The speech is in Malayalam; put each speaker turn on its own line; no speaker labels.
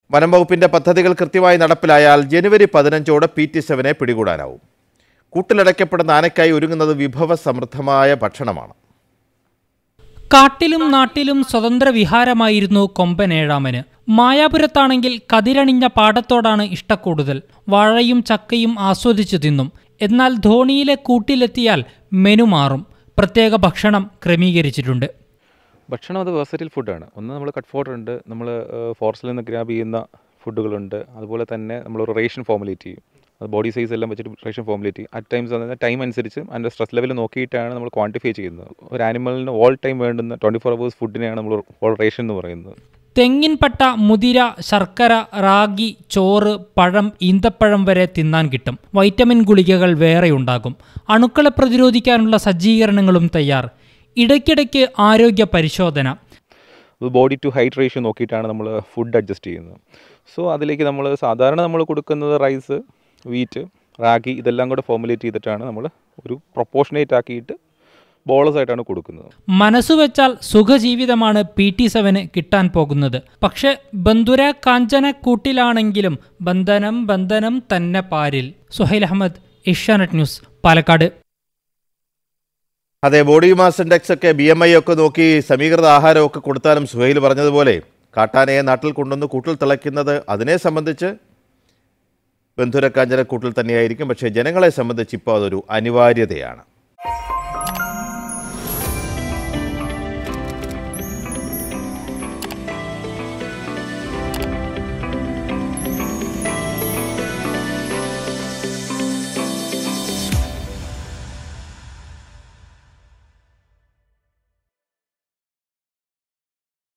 വനം വകുപ്പിന്റെ പദ്ധതികൾ കൃത്യമായി നടപ്പിലായാൽ ജനുവരി പതിനഞ്ചോടെ പി ടി സെവനെ പിടികൂടാനാവും കൂട്ടിലടയ്ക്കപ്പെടുന്ന ആനയ്ക്കായി ഒരുങ്ങുന്നത് വിഭവസമൃദ്ധമായ ഭക്ഷണമാണ്
കാട്ടിലും നാട്ടിലും സ്വതന്ത്ര വിഹാരമായിരുന്നു കൊമ്പൻ ഏഴാമന് മായാപുരത്താണെങ്കിൽ കതിരണിഞ്ഞ പാടത്തോടാണ് ഇഷ്ടക്കൂടുതൽ വാഴയും ചക്കയും ആസ്വദിച്ചു തിന്നും എന്നാൽ ധോണിയിലെ കൂട്ടിലെത്തിയാൽ മെനു മാറും പ്രത്യേക ഭക്ഷണം ക്രമീകരിച്ചിട്ടുണ്ട്
ഭക്ഷണം അത് വേഴ്സറ്റിൽ ഫുഡാണ് ഒന്ന് നമ്മൾ കട്ട് ഫോർഡർ ഉണ്ട് നമ്മൾ ഫോറസ്റ്റിൽ നിന്ന് ഗ്രാബ് ചെയ്യുന്ന ഫുഡുകളുണ്ട് അതുപോലെ തന്നെ നമ്മളൊരു റേഷൻ ഫോമുലേറ്റ് ചെയ്യും അത് ബോഡി സൈസ് എല്ലാം വെച്ചിട്ട് റേഷൻ ഫോമുലേറ്റ് ചെയ്യും അറ്റ് ടൈംസ് അതായത് ടൈം അനുസരിച്ച് അതിൻ്റെ സ്ട്രെസ് ലെവൽ നോക്കിയിട്ടാണ് നമ്മൾ ക്വാണ്ടിഫൈ ചെയ്യുന്നത് ഒരു ആനിമലിന് ഓൾ ടൈം വേണ്ടുന്ന ട്വൻറ്റി ഫോർ അവേഴ്സ് ഫുഡിനെയാണ് നമ്മൾ ഓൾ റേഷൻ എന്ന് പറയുന്നത്
തെങ്ങിൻപട്ട മുതിര ശർക്കര റാഗി ചോറ് പഴം ഈന്തപ്പഴം വരെ തിന്നാൻ കിട്ടും വൈറ്റമിൻ ഗുളികകൾ വേറെയുണ്ടാകും അണുക്കളെ പ്രതിരോധിക്കാനുള്ള സജ്ജീകരണങ്ങളും തയ്യാർ ഇടയ്ക്കിടയ്ക്ക് ആരോഗ്യ പരിശോധന
ബോഡി ടു ഹൈറ്റ് റേഷ്യോ നോക്കിയിട്ടാണ് നമ്മൾ ഫുഡ് അഡ്ജസ്റ്റ് ചെയ്യുന്നത് സോ അതിലേക്ക് നമ്മൾ സാധാരണ നമ്മൾ കൊടുക്കുന്നത് റൈസ് വീറ്റ് റാഗി ഇതെല്ലാം കൂടെ ഫോമുലേറ്റ് ചെയ്തിട്ടാണ് നമ്മൾ ഒരു പ്രൊപ്പോർഷനേറ്റ് ആക്കിയിട്ട് ബോളസ് ആയിട്ടാണ് കൊടുക്കുന്നത്
മനസ്സുവെച്ചാൽ സുഖജീവിതമാണ് പി ടി സെവന് കിട്ടാൻ പോകുന്നത് പക്ഷെ ബന്ധുര കാഞ്ചന കൂട്ടിലാണെങ്കിലും ബന്ധനം ബന്ധനം തന്നെ പാരിൽ സുഹൈൽ അഹമ്മദ് ഏഷ്യാനെറ്റ് ന്യൂസ് പാലക്കാട്
അതെ ബോഡി മാസ് ഇൻഡെക്സ് ഒക്കെ ബി എം ഐ ഒക്കെ നോക്കി സമീകൃത ആഹാരമൊക്കെ കൊടുത്താലും സുഹൈൽ പറഞ്ഞതുപോലെ കാട്ടാനയെ നാട്ടിൽ കൊണ്ടുവന്ന് കൂട്ടിൽ തിളയ്ക്കുന്നത് അതിനെ സംബന്ധിച്ച് ബന്ധുരക്കാഞ്ചന കൂട്ടിൽ തന്നെയായിരിക്കും പക്ഷേ ജനങ്ങളെ സംബന്ധിച്ച് ഇപ്പോൾ അതൊരു അനിവാര്യതയാണ്